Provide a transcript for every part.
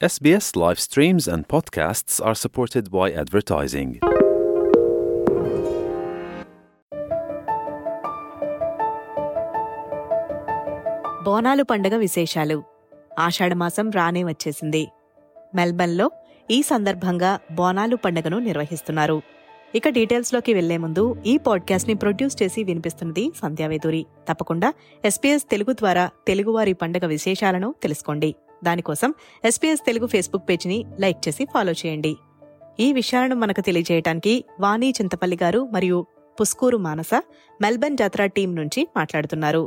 SBS live streams and podcasts are supported by advertising. Bonalu పండుగ విశేషాలు ఆషాఢమాసం రానే వచ్చేసింది మెల్బర్న్లో ఈ సందర్భంగా బోనాలు పండుగను నిర్వహిస్తున్నారు ఇక డీటెయిల్స్లోకి వెళ్లే ముందు ఈ పాడ్కాస్ట్ ని ప్రొడ్యూస్ చేసి వినిపిస్తున్నది సంధ్యావేదూరి తప్పకుండా ఎస్పీఎస్ తెలుగు ద్వారా తెలుగువారి పండుగ విశేషాలను తెలుసుకోండి దానికోసం ఎస్పీఎస్ తెలుగు ఫేస్బుక్ పేజీని లైక్ చేసి ఫాలో చేయండి ఈ విషయాలను మనకు తెలియజేయడానికి వాణి చింతపల్లి గారు మరియు పుస్కూరు మానస మెల్బర్న్ జాతర టీం నుంచి మాట్లాడుతున్నారు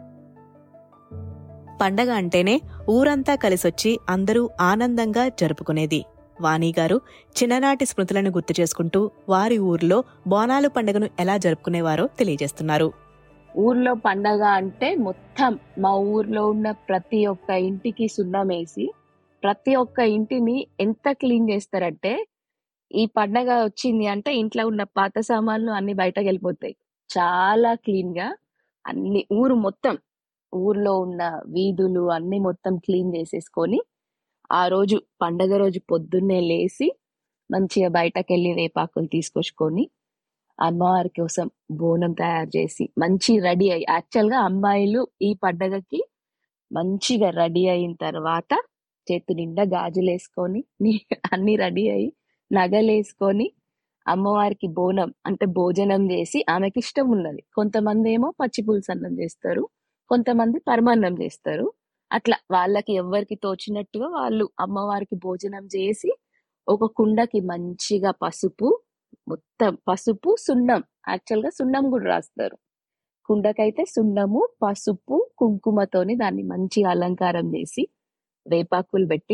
పండగ అంటేనే ఊరంతా కలిసొచ్చి అందరూ ఆనందంగా జరుపుకునేది వాణిగారు చిన్ననాటి స్మృతులను గుర్తు చేసుకుంటూ వారి ఊర్లో బోనాలు పండుగను ఎలా జరుపుకునేవారో తెలియజేస్తున్నారు ఊర్లో పండగ అంటే మొత్తం మా ఊర్లో ఉన్న ప్రతి ఒక్క ఇంటికి సున్నం వేసి ప్రతి ఒక్క ఇంటిని ఎంత క్లీన్ చేస్తారంటే ఈ పండగ వచ్చింది అంటే ఇంట్లో ఉన్న పాత సామాన్లు అన్ని బయటకు వెళ్ళిపోతాయి చాలా క్లీన్ గా అన్ని ఊరు మొత్తం ఊర్లో ఉన్న వీధులు అన్ని మొత్తం క్లీన్ చేసేసుకొని ఆ రోజు పండగ రోజు పొద్దున్నే లేసి మంచిగా బయటకెళ్ళి వేపాకులు తీసుకొచ్చుకొని అమ్మవారి కోసం బోనం తయారు చేసి మంచి రెడీ అయ్యి యాక్చువల్ గా అమ్మాయిలు ఈ పండగకి మంచిగా రెడీ అయిన తర్వాత చేతు నిండా గాజులు వేసుకొని నీ- అన్ని రెడీ అయ్యి నగలేసుకొని అమ్మవారికి బోనం అంటే భోజనం చేసి ఆమెకి ఇష్టం ఉన్నది కొంతమంది ఏమో పచ్చి పులుసు అన్నం చేస్తారు కొంతమంది పరమాన్నం చేస్తారు అట్లా వాళ్ళకి ఎవరికి తోచినట్టుగా వాళ్ళు అమ్మవారికి భోజనం చేసి ఒక కుండకి మంచిగా పసుపు మొత్తం పసుపు సున్నం యాక్చువల్ గా సున్నం కూడా రాస్తారు కుండకైతే సున్నము పసుపు కుంకుమతోని దాన్ని మంచిగా అలంకారం చేసి వేపాకులు పెట్టి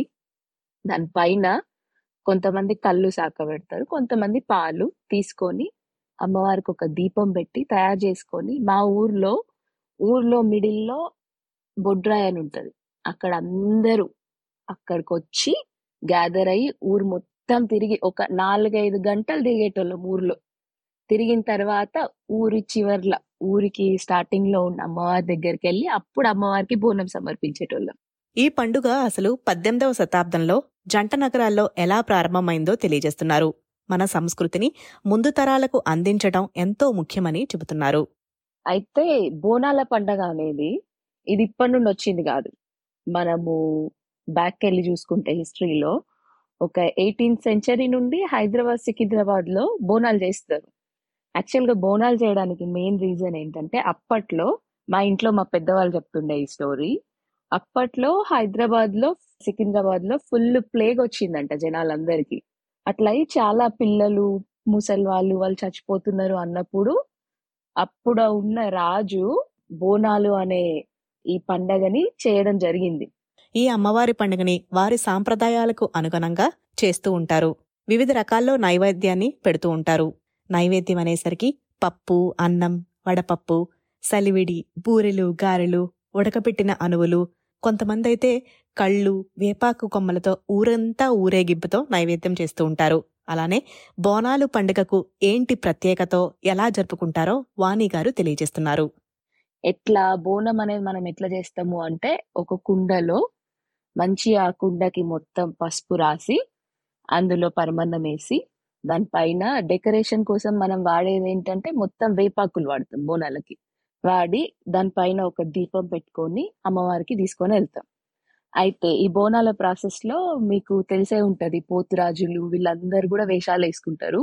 దానిపైన కొంతమంది కళ్ళు శాఖ పెడతారు కొంతమంది పాలు తీసుకొని అమ్మవారికి ఒక దీపం పెట్టి తయారు చేసుకొని మా ఊర్లో ఊర్లో మిడిల్లో బొడ్రాయి అని ఉంటది అక్కడ అందరూ అక్కడికి వచ్చి గ్యాదర్ అయ్యి ఊరు మొత్తం తిరిగి ఒక నాలుగైదు గంటలు తిరిగేటోళ్ళం ఊర్లో తిరిగిన తర్వాత ఊరి చివర్ల ఊరికి స్టార్టింగ్ లో ఉన్న అమ్మవారి దగ్గరికి వెళ్ళి అప్పుడు అమ్మవారికి బోనం సమర్పించేటోళ్ళం ఈ పండుగ అసలు పద్దెనిమిదవ శతాబ్దంలో జంట నగరాల్లో ఎలా ప్రారంభమైందో తెలియజేస్తున్నారు మన సంస్కృతిని ముందు తరాలకు అందించడం ఎంతో ముఖ్యమని చెబుతున్నారు అయితే బోనాల పండగ అనేది ఇది ఇప్పటి నుండి వచ్చింది కాదు మనము బ్యాక్ వెళ్ళి చూసుకుంటే హిస్టరీలో ఒక ఎయిటీన్త్ సెంచరీ నుండి హైదరాబాద్ సికింద్రాబాద్ లో బోనాలు చేస్తారు యాక్చువల్ గా బోనాలు చేయడానికి మెయిన్ రీజన్ ఏంటంటే అప్పట్లో మా ఇంట్లో మా పెద్దవాళ్ళు చెప్తుండే ఈ స్టోరీ అప్పట్లో హైదరాబాద్ లో సికింద్రాబాద్ లో ఫుల్ ప్లేగ్ వచ్చిందంట జనాలందరికీ అట్లా అయి చాలా పిల్లలు ముసలి వాళ్ళు వాళ్ళు చచ్చిపోతున్నారు అన్నప్పుడు అప్పుడు ఉన్న రాజు బోనాలు అనే ఈ పండగని చేయడం జరిగింది ఈ అమ్మవారి పండుగని వారి సాంప్రదాయాలకు అనుగుణంగా చేస్తూ ఉంటారు వివిధ రకాల్లో నైవేద్యాన్ని పెడుతూ ఉంటారు నైవేద్యం అనేసరికి పప్పు అన్నం వడపప్పు సలివిడి బూరెలు గారెలు ఉడకపెట్టిన అణువులు కొంతమంది అయితే కళ్ళు వేపాకు కొమ్మలతో ఊరంతా ఊరేగింపుతో నైవేద్యం చేస్తూ ఉంటారు అలానే బోనాలు పండుగకు ఏంటి ప్రత్యేకతో ఎలా జరుపుకుంటారో వాణి గారు తెలియజేస్తున్నారు ఎట్లా బోనం అనేది మనం ఎట్లా చేస్తాము అంటే ఒక కుండలో మంచి ఆ కుండకి మొత్తం పసుపు రాసి అందులో పరమన్నం వేసి దానిపైన డెకరేషన్ కోసం మనం వాడేది ఏంటంటే మొత్తం వేపాకులు వాడతాం బోనాలకి వాడి దానిపైన ఒక దీపం పెట్టుకొని అమ్మవారికి తీసుకొని వెళ్తాం అయితే ఈ బోనాల ప్రాసెస్ లో మీకు తెలిసే ఉంటది పోతురాజులు వీళ్ళందరూ కూడా వేషాలు వేసుకుంటారు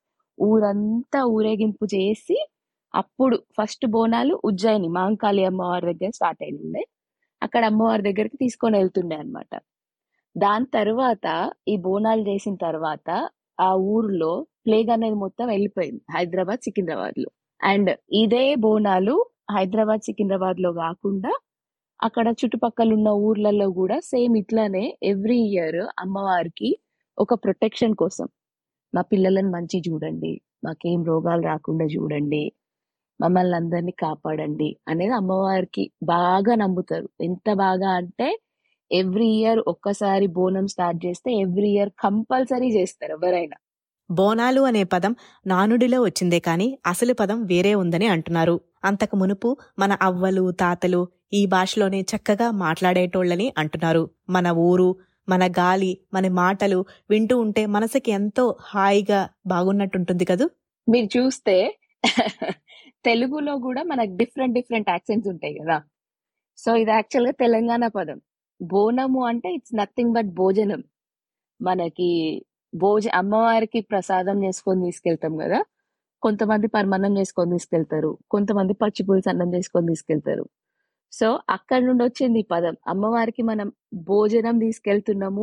ఊరంతా ఊరేగింపు చేసి అప్పుడు ఫస్ట్ బోనాలు ఉజ్జయిని మాంకాళి అమ్మవారి దగ్గర స్టార్ట్ అయినండే అక్కడ అమ్మవారి దగ్గరికి తీసుకొని వెళ్తుండే అన్నమాట దాని తర్వాత ఈ బోనాలు చేసిన తర్వాత ఆ ఊర్లో ప్లేగ్ అనేది మొత్తం వెళ్ళిపోయింది హైదరాబాద్ సికింద్రాబాద్ లో అండ్ ఇదే బోనాలు హైదరాబాద్ సికింద్రాబాద్ లో కాకుండా అక్కడ చుట్టుపక్కల ఉన్న ఊర్లలో కూడా సేమ్ ఇట్లానే ఎవ్రీ ఇయర్ అమ్మవారికి ఒక ప్రొటెక్షన్ కోసం మా పిల్లలను మంచి చూడండి మాకేం రోగాలు రాకుండా చూడండి మమ్మల్ని అందరినీ కాపాడండి అనేది అమ్మవారికి బాగా నమ్ముతారు ఎంత బాగా అంటే ఎవ్రీ ఇయర్ ఒక్కసారి బోనం స్టార్ట్ చేస్తే ఎవ్రీ ఇయర్ కంపల్సరీ చేస్తారు ఎవరైనా బోనాలు అనే పదం నానుడిలో వచ్చిందే కాని అసలు పదం వేరే ఉందని అంటున్నారు అంతకు మునుపు మన అవ్వలు తాతలు ఈ భాషలోనే చక్కగా మాట్లాడేటోళ్ళని అంటున్నారు మన ఊరు మన గాలి మన మాటలు వింటూ ఉంటే మనసుకి ఎంతో హాయిగా బాగున్నట్టుంటుంది కదూ మీరు చూస్తే తెలుగులో కూడా మనకు డిఫరెంట్ డిఫరెంట్ యాక్సెంట్స్ ఉంటాయి కదా సో ఇది యాక్చువల్ గా తెలంగాణ పదం బోనము అంటే ఇట్స్ నథింగ్ బట్ భోజనం మనకి భోజ అమ్మవారికి ప్రసాదం చేసుకొని తీసుకెళ్తాం కదా కొంతమంది పరమాన్నం చేసుకొని తీసుకెళ్తారు కొంతమంది పచ్చి పులుసు అన్నం చేసుకొని తీసుకెళ్తారు సో అక్కడ నుండి వచ్చింది ఈ పదం అమ్మవారికి మనం భోజనం తీసుకెళ్తున్నాము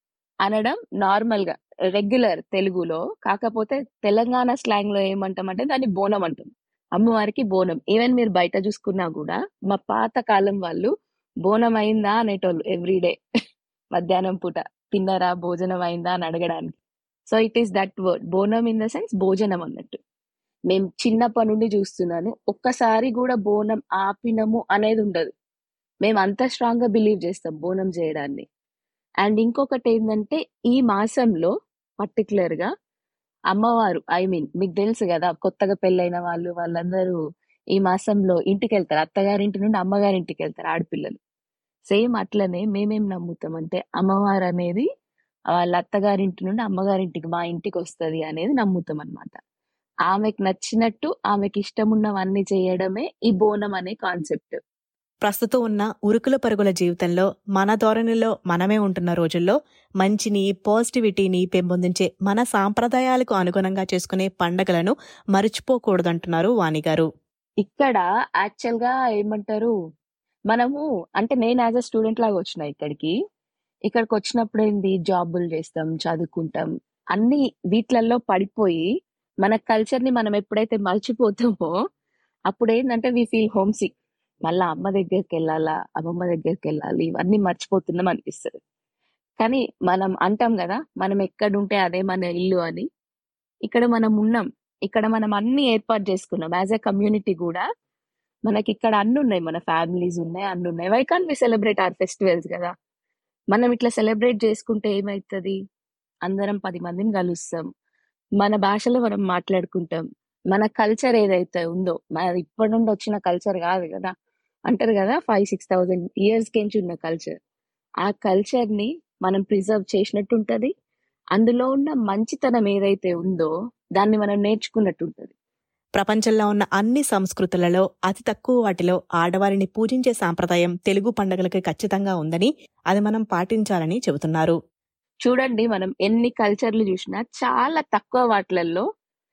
అనడం నార్మల్ గా రెగ్యులర్ తెలుగులో కాకపోతే తెలంగాణ స్లాంగ్ లో ఏమంటాం అంటే దాన్ని బోనం అంటాం అమ్మవారికి బోనం ఈవెన్ మీరు బయట చూసుకున్నా కూడా మా పాత కాలం వాళ్ళు బోనం అయిందా అనేటోళ్ళు ఎవ్రీడే మధ్యాహ్నం పూట తిన్నరా భోజనం అయిందా అని అడగడానికి so it is that word bonam in the sense భోజనం అన్నట్టు మేము చిన్నప్పటి నుండి చూస్తున్నాను ఒక్కసారి కూడా బోనం ఆపినము అనేది ఉండదు మేము అంత స్ట్రాంగ్ గా బిలీవ్ చేస్తాం బోనం చేయడాన్ని అండ్ ఇంకొకటి ఏంటంటే ఈ మాసంలో పర్టికులర్ గా అమ్మవారు ఐ మీన్ మీకు తెలుసు కదా కొత్తగా పెళ్ళైన వాళ్ళు వాళ్ళందరూ ఈ మాసంలో ఇంటికి వెళ్తారు అత్తగారింటి నుండి అమ్మగారింటికి వెళ్తారు ఆడపిల్లలు సేమ్ అట్లనే మేమేం నమ్ముతాం అంటే అమ్మవారు అనేది వాళ్ళ అత్తగారింటి నుండి అమ్మగారింటికి మా ఇంటికి వస్తది అనేది నమ్ముతాం అన్నమాట ఆమెకు నచ్చినట్టు ఆమెకి ఇష్టం ఉన్నవన్నీ చేయడమే ఈ బోనం అనే కాన్సెప్ట్ ప్రస్తుతం ఉన్న ఉరుకుల పరుగుల జీవితంలో మన ధోరణిలో మనమే ఉంటున్న రోజుల్లో మంచిని పాజిటివిటీని పెంపొందించే మన సాంప్రదాయాలకు అనుగుణంగా చేసుకునే పండగలను మర్చిపోకూడదంటున్నారు వాణిగారు ఇక్కడ యాక్చువల్ గా ఏమంటారు మనము అంటే నేను యాజ్ అ స్టూడెంట్ లాగా వచ్చిన ఇక్కడికి ఇక్కడికి వచ్చినప్పుడు ఏంది జాబులు చేస్తాం చదువుకుంటాం అన్ని వీటిలలో పడిపోయి మన కల్చర్ ని మనం ఎప్పుడైతే మర్చిపోతామో అప్పుడు ఏంటంటే వి ఫీల్ హోమ్ సిక్ మళ్ళా అమ్మ దగ్గరికి వెళ్ళాలా అమ్మమ్మ దగ్గరికి వెళ్ళాలి ఇవన్నీ మర్చిపోతున్నాం అనిపిస్తుంది కానీ మనం అంటాం కదా మనం ఎక్కడుంటే అదే మన ఇల్లు అని ఇక్కడ మనం ఉన్నాం ఇక్కడ మనం అన్ని ఏర్పాటు చేసుకున్నాం యాజ్ ఎ కమ్యూనిటీ కూడా మనకి ఇక్కడ అన్ని ఉన్నాయి మన ఫ్యామిలీస్ ఉన్నాయి అన్ని ఉన్నాయి why can we celebrate our festivals కదా మనం ఇట్లా సెలబ్రేట్ చేసుకుంటే ఏమవుతుంది అందరం పది మందిని కలుస్తాం మన భాషలో మనం మాట్లాడుకుంటాం మన కల్చర్ ఏదైతే ఉందో మన ఇప్పటి నుండి వచ్చిన కల్చర్ కాదు కదా అంటారు కదా ఫైవ్ సిక్స్ థౌసండ్ ఇయర్స్ కించి ఉన్న కల్చర్ ఆ కల్చర్ ని మనం ప్రిజర్వ్ చేసినట్టు ఉంటది అందులో ఉన్న మంచితనం ఏదైతే ఉందో దాన్ని మనం నేర్చుకున్నట్టు ఉంటది ప్రపంచంలో ఉన్న అన్ని సంస్కృతులలో అతి తక్కువ వాటిలో ఆడవారిని పూజించే సాంప్రదాయం తెలుగు పండుగలకి ఖచ్చితంగా ఉందని అది మనం పాటించాలని చెబుతున్నారు చూడండి మనం ఎన్ని కల్చర్లు చూసినా చాలా తక్కువ వాటిలలో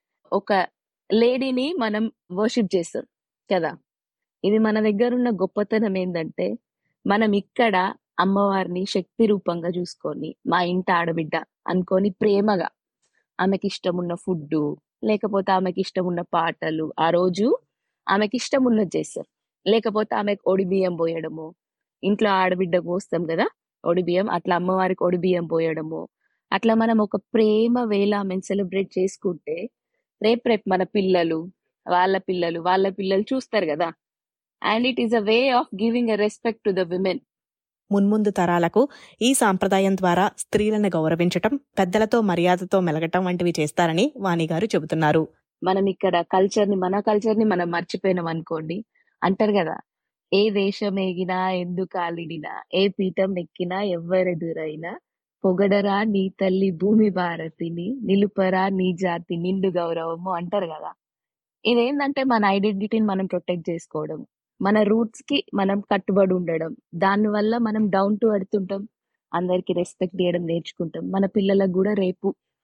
ఒక లేడీని మనం వర్షిప్ చేస్తాం కదా ఇది మన దగ్గర ఉన్న గొప్పతనం ఏంటంటే మనం ఇక్కడ అమ్మవారిని శక్తి రూపంగా చూసుకొని మా ఇంటి ఆడబిడ్డ అనుకొని ప్రేమగా ఆమెకి ఇష్టం ఉన్న ఫుడ్ లేకపోతే ఆమెకి ఇష్టం ఉన్న పాటలు ఆ రోజు ఆమెకి ఇష్టం ఉన్నది చేస్తారు లేకపోతే ఆమెకు ఒడి బియ్యం పోయడము ఇంట్లో ఆడబిడ్డ పోస్తాం కదా ఒడి బియ్యం అట్లా అమ్మవారికి ఒడి బియ్యం పోయడము అట్లా మనం ఒక ప్రేమ వేళ ఆమెను సెలబ్రేట్ చేసుకుంటే రేపు రేపు మన పిల్లలు వాళ్ళ పిల్లలు వాళ్ళ పిల్లలు చూస్తారు కదా and it is a way of giving a respect to the women మున్ముందు తరాలకు ఈ సాంప్రదాయం ద్వారా స్త్రీలను గౌరవించటం పెద్దలతో మర్యాదతో మెలగటం వంటివి చేస్తారని వాణిగారు చెబుతున్నారు మనం ఇక్కడ కల్చర్ ని మన కల్చర్ ని మనం మర్చిపోయినాం అనుకోండి అంటారు కదా ఏ దేశం ఎగినా ఎందుకు కాలిడినా ఏ పీఠం ఎక్కినా ఎవ్వరెదురైనా పొగడరా నీ తల్లి భూమి భారతిని నిలుపరా నీ జాతి నిండు గౌరవము అంటారు కదా ఇదేంటంటే మన ఐడెంటిటీని మనం ప్రొటెక్ట్ చేసుకోవడం మన రూట్స్ కి మనం కట్టుబడి ఉండడం దాని వల్ల మనం డౌన్ టు ఎర్త్ ఉంటాం అందరికి రెస్పెక్ట్ చేయడం నేర్చుకుంటాం మన పిల్లలకు కూడా రేపు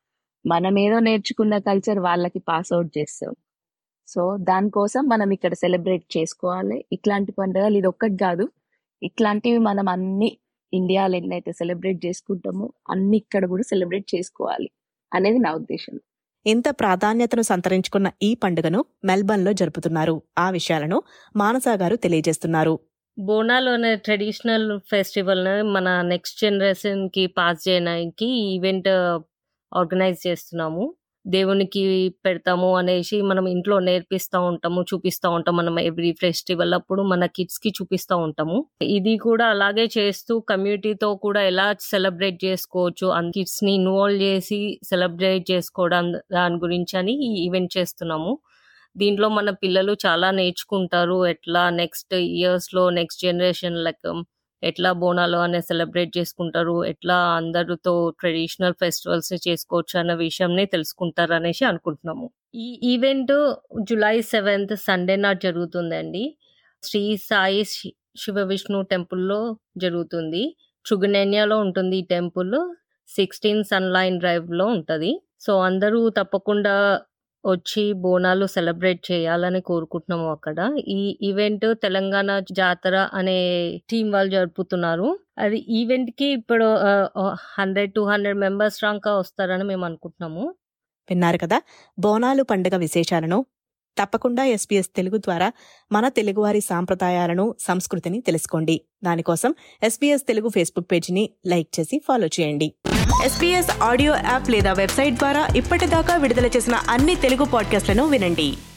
మనం ఏదో నేర్చుకున్న కల్చర్ వాళ్ళకి పాస్ అవుట్ చేస్తాం సో దానికోసం మనం ఇక్కడ సెలబ్రేట్ చేసుకోవాలి ఇట్లాంటి పండుగలు ఇది ఒక్కటి కాదు ఇట్లాంటివి మనం అన్ని ఇండియాలో ఎన్నైతే సెలబ్రేట్ చేసుకుంటామో అన్ని ఇక్కడ కూడా సెలబ్రేట్ చేసుకోవాలి అనేది నా ఉద్దేశం ఇంత ప్రాధాన్యతను సంతరించుకున్న ఈ పండుగను మెల్బర్న్లో జరుపుతున్నారు ఆ విషయాలను మానసా గారు తెలియజేస్తున్నారు బోనాలు అనే ట్రెడిషనల్ ఫెస్టివల్ మన నెక్స్ట్ జనరేషన్ కి పాస్ చేయడానికి ఈవెంట్ ఆర్గనైజ్ చేస్తున్నాము దేవునికి పెడతాము అనేసి మనం ఇంట్లో నేర్పిస్తూ ఉంటాము చూపిస్తూ ఉంటాం మనం ఎవ్రీ ఫెస్టివల్ అప్పుడు మన కిడ్స్ కి చూపిస్తూ ఉంటాము ఇది కూడా అలాగే చేస్తూ కమ్యూనిటీతో కూడా ఎలా సెలబ్రేట్ చేసుకోవచ్చు ఆ కిడ్స్ ని ఇన్వాల్వ్ చేసి సెలబ్రేట్ చేసుకోవడం దాని గురించి అని ఈ ఈవెంట్ చేస్తున్నాము దీంట్లో మన పిల్లలు చాలా నేర్చుకుంటారు ఎట్లా నెక్స్ట్ ఇయర్స్ లో నెక్స్ట్ జనరేషన్ లైక్ ఎట్లా బోనాలు అనేది సెలబ్రేట్ చేసుకుంటారు ఎట్లా అందరితో ట్రెడిషనల్ ఫెస్టివల్స్ చేసుకోవచ్చు అన్న విషయంని తెలుసుకుంటారు అనేసి అనుకుంటున్నాము ఈ ఈవెంట్ జూలై సెవెంత్ సండే నాట్ జరుగుతుందండి శ్రీ సాయి శి- శివ విష్ణు టెంపుల్లో జరుగుతుంది చుగనేనియాలో ఉంటుంది ఈ టెంపుల్ సిక్స్టీన్ సన్లైన్ డ్రైవ్ లో ఉంటది సో అందరూ తప్పకుండా వచ్చి బోనాలు సెలబ్రేట్ చేయాలని కోరుకుంటున్నాము అక్కడ ఈ ఈవెంట్ తెలంగాణ జాతర అనే టీం వాళ్ళు జరుపుతున్నారు అది ఈవెంట్ కి ఇప్పుడు హండ్రెడ్ టూ హండ్రెడ్ మెంబర్స్ రాంక వస్తారని మేము అనుకుంటున్నాము విన్నారు కదా బోనాలు పండుగ విశేషాలను తప్పకుండా ఎస్పీఎస్ తెలుగు ద్వారా మన తెలుగువారి సాంప్రదాయాలను సంస్కృతిని తెలుసుకోండి దానికోసం ఎస్పీఎస్ తెలుగు ఫేస్బుక్ పేజీని లైక్ చేసి ఫాలో చేయండి ఎస్పీఎస్ ఆడియో యాప్ లేదా వెబ్సైట్ ద్వారా ఇప్పటిదాకా విడుదల చేసిన అన్ని తెలుగు పాడ్కాస్ట్లను వినండి